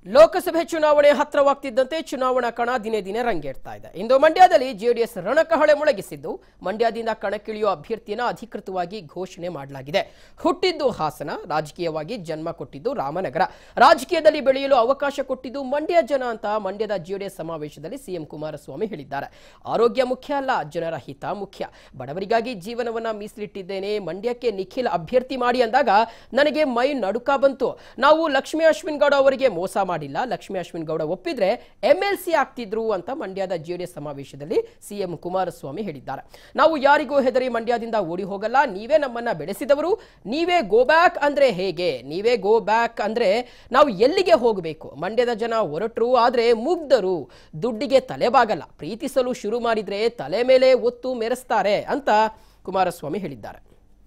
ಲೋಕಸಭೆ ಚುನಾವಣೆ ಹತ್ರವಾಗ್ತಿದ್ದಂತೆ ಚುನಾವಣಾ ಕಣ ದಿನೇ ದಿನೇ ರಂಗೇರ್ತಾ ಇದೆ ಇಂದು ಮಂಡ್ಯದಲ್ಲಿ ಜೆಡಿಎಸ್ ರಣಕಹಳೆ ಮೊಳಗಿಸಿದ್ದು ಮಂಡ್ಯದಿಂದ ಕಣಕ್ಕಿಳಿಯುವ ಅಭ್ಯರ್ಥಿಯನ್ನ ಅಧಿಕೃತವಾಗಿ ಘೋಷಣೆ ಮಾಡಲಾಗಿದೆ ಹುಟ್ಟಿದ್ದು ಹಾಸನ ರಾಜಕೀಯವಾಗಿ ಜನ್ಮ ಕೊಟ್ಟಿದ್ದು ರಾಮನಗರ ರಾಜಕೀಯದಲ್ಲಿ ಬೆಳೆಯಲು ಅವಕಾಶ ಕೊಟ್ಟಿದ್ದು ಮಂಡ್ಯ ಜನ ಅಂತ ಮಂಡ್ಯದ ಜೆಡಿಎಸ್ ಸಮಾವೇಶದಲ್ಲಿ ಸಿಎಂ ಕುಮಾರಸ್ವಾಮಿ ಹೇಳಿದ್ದಾರೆ ಆರೋಗ್ಯ ಮುಖ್ಯ ಅಲ್ಲ ಜನರ ಹಿತ ಮುಖ್ಯ ಬಡವರಿಗಾಗಿ ಜೀವನವನ್ನ ಮೀಸಲಿಟ್ಟಿದ್ದೇನೆ ಮಂಡ್ಯಕ್ಕೆ ನಿಖಿಲ್ ಅಭ್ಯರ್ಥಿ ಮಾಡಿ ಅಂದಾಗ ನನಗೆ ಮೈ ನಡುಕ ಬಂತು ನಾವು ಲಕ್ಷ್ಮೀ ಅಶ್ವಿನ್ ಗೌಡ ಅವರಿಗೆ ಮೋಸ ಮಾಡಿಲ್ಲ ಲಕ್ಷ್ಮೀ ಅಶ್ವಿನ್ ಗೌಡ ಒಪ್ಪಿದ್ರೆ ಎಂಎಲ್ಸಿ ಆಗ್ತಿದ್ರು ಅಂತ ಮಂಡ್ಯದ ಜೆಡಿಎಸ್ ಸಮಾವೇಶದಲ್ಲಿ ಸಿಎಂ ಕುಮಾರಸ್ವಾಮಿ ಹೇಳಿದ್ದಾರೆ ನಾವು ಯಾರಿಗೂ ಹೆದರಿ ಮಂಡ್ಯದಿಂದ ಓಡಿ ಹೋಗಲ್ಲ ನೀವೇ ನಮ್ಮನ್ನ ಬೆಳೆಸಿದವರು ನೀವೇ ಗೋ ಬ್ಯಾಕ್ ಅಂದ್ರೆ ಹೇಗೆ ನೀವೇ ಗೋ ಬ್ಯಾಕ್ ಅಂದ್ರೆ ನಾವು ಎಲ್ಲಿಗೆ ಹೋಗಬೇಕು ಮಂಡ್ಯದ ಜನ ಹೊರಟರು ಆದ್ರೆ ಮುಗ್ಧರು ದುಡ್ಡಿಗೆ ತಲೆಬಾಗಲ್ಲ ಪ್ರೀತಿಸಲು ಶುರು ಮಾಡಿದ್ರೆ ತಲೆ ಮೇಲೆ ಒತ್ತು ಮೆರೆಸ್ತಾರೆ ಅಂತ ಕುಮಾರಸ್ವಾಮಿ ಹೇಳಿದ್ದಾರೆ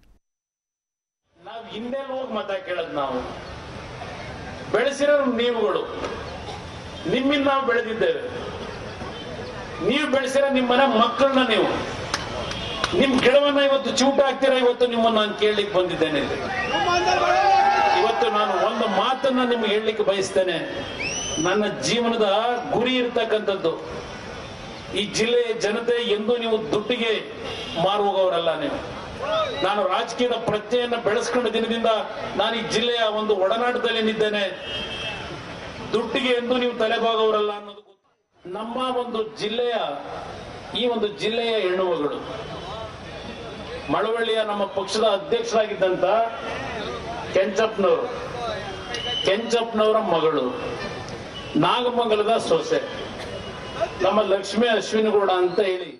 ನಾವ್ ಹಿಂದೆ ಹೋಗಿ ಮತ ಕೇಳದ್ ನಾವು ಬೆಳೆಸಿರೋ ನೀವುಗಳು ನಿಮ್ಮಿಂದ ನಾವು ಬೆಳೆದಿದ್ದೇವೆ ನೀವು ಬೆಳೆಸಿರೋ ನಿಮ್ಮ ಮನೆ ಮಕ್ಕಳನ್ನ ನೀವು ನಿಮ್ ಗಿಡವನ್ನ ಇವತ್ತು ಚೂಟ ಹಾಕ್ತೀರಾ ಇವತ್ತು ನಿಮ್ಮನ್ನ ನಾನು ಕೇಳಲಿಕ್ಕೆ ಬಂದಿದ್ದೇನೆ ಇಲ್ಲಿ. ಇವತ್ತು ನಾನು ಒಂದು ಮಾತನ್ನ ನಿಮ್ಗೆ ಹೇಳಲಿಕ್ಕೆ ಬಯಸ್ತೇನೆ ನನ್ನ ಜೀವನದ ಗುರಿ ಇರ್ತಕ್ಕಂಥದ್ದು ಈ ಜಿಲ್ಲೆಯ ಜನತೆ ಎಂದೂ ನೀವು ದುಡ್ಡಿಗೆ ಮಾರು ಹೋಗೋರಲ್ಲ ನೀವು ನಾನು ರಾಜಕೀಯದ ಪ್ರಜ್ಞೆಯನ್ನ ಬೆಳೆಸ್ಕೊಂಡ ದಿನದಿಂದ ನಾನು ಈ ಜಿಲ್ಲೆಯ ಒಂದು ಒಡನಾಟದಲ್ಲೇನಿದ್ದೇನೆ ದುಡ್ಡಿಗೆ ಎಂದು ನೀವು ತಲೆಬಾಗೋರಲ್ಲ ಅನ್ನೋದು ಗೊತ್ತು. ನಮ್ಮ ಒಂದು ಜಿಲ್ಲೆಯ ಈ ಒಂದು ಜಿಲ್ಲೆಯ ಹೆಣ್ಣುಮಗಳು ಮಳವಳ್ಳಿಯ ನಮ್ಮ ಪಕ್ಷದ ಅಧ್ಯಕ್ಷರಾಗಿದ್ದಂತ ಕೆಂಚಪ್ಪನವರು ಕೆಂಚಪ್ಪನವರ ಮಗಳು ನಾಗಮಂಗಲದ ಸೊಸೆ ನಮ್ಮ ಲಕ್ಷ್ಮೀ ಅಶ್ವಿನಗೌಡ ಅಂತ ಹೇಳಿ